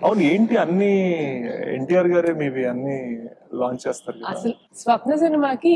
అవును ఏంటి అన్ని ఎన్టీఆర్ గారే మీవి అన్ని లాంచ్ చేస్తారు కదా. అసలు స్వప్న సినిమాకి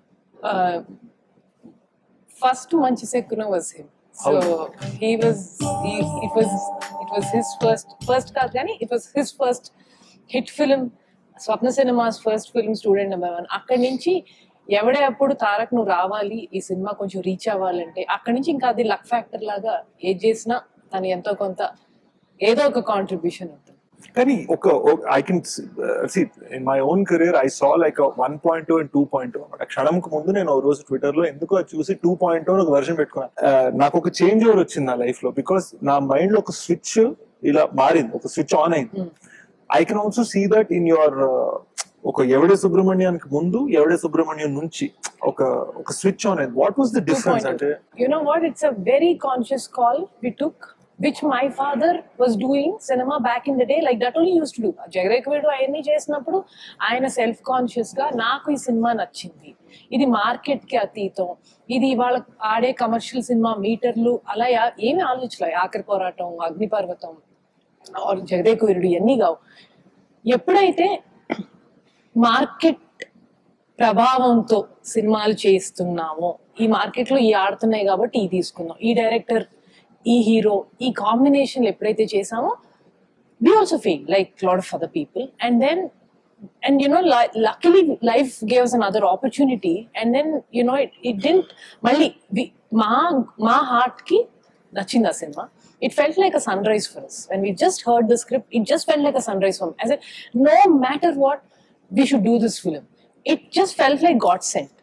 ఫస్ట్ మంచి సెక్కున was him so he was it was it was his first first కాదు కానీ it was his first hit film Swapna Cinemas first film student number one అక్కడి నుంచి ఎవడే అప్పుడు తారక్ నువ్వు రావాలి ఈ సినిమా కొంచెం రీచ్ అవ్వాలంటే అక్కడి నుంచి ఇంకా అది లక్ ఫ్యాక్టర్ లాగా ఏది చేసినా తను ఎంతో కొంత ఏదో ఒక కాంట్రిబ్యూషన్ ఉంటుంది కానీ ఒక I can see in my own career I saw like one point and two point అనమాట క్షణంకు ముందు నేను ఓ రోజు ట్విట్టర్ లో ఎందుకో అది చూసి టూ పాయింట్ ఒక వర్షన్ పెట్టుకున్నాను Uh, నాకు ఒక చేంజ్ ఓవర్ వచ్చింది నా లైఫ్ లో బికాస్ నా మైండ్ లో ఒక స్విచ్ ఇలా మారింది ఒక స్విచ్ ఆన్ అయింది I can also see that in your ఒక ఎవడే సుబ్రహ్మణ్యానికి ముందు ఎవడే సుబ్రహ్మణ్యం నుంచి ఒక ఒక స్విచ్ ఆన్ అయింది వాట్ వాస్ ద డిఫరెన్స్ అంటే you know what it's a very conscious call we took which my father was doing cinema back in the day like that only used to do జగరేకవేడు అవన్నీ చేసినప్పుడు ఆయన self conscious గా నాకు ఈ cinema నచ్చింది ఇది మార్కెట్ కి అతీతం ఇది వాళ్ళ ఆడే కమర్షియల్ సినిమా మీటర్లు అలా యా- ఏమీ ఆలోచించలే ఆఖరి పోరాటం అగ్నిపర్వతం ఆర్ జగదేకవీరుడు ఇవన్నీ కావు ఎప్పుడైతే మార్కెట్ ప్రభావంతో సినిమాలు చేస్తున్నామో ఈ మార్కెట్ లో ఈ ఆడుతున్నాయి కాబట్టి ఈ తీసుకుందాం ఈ డైరెక్టర్ ఈ హీరో ఈ కాంబినేషన్ ఎప్పుడైతే చేసామో we also feel like a lot of other people and then and you know li- luckily life gave us another opportunity and then you know it, it didn't మళ్ళీ we- మా మా heart కి నచ్చింది ఆ సినిమా it felt like a sunrise for us when we just heard the script it just felt like a sunrise for as no matter what we should do this film it just felt like god cent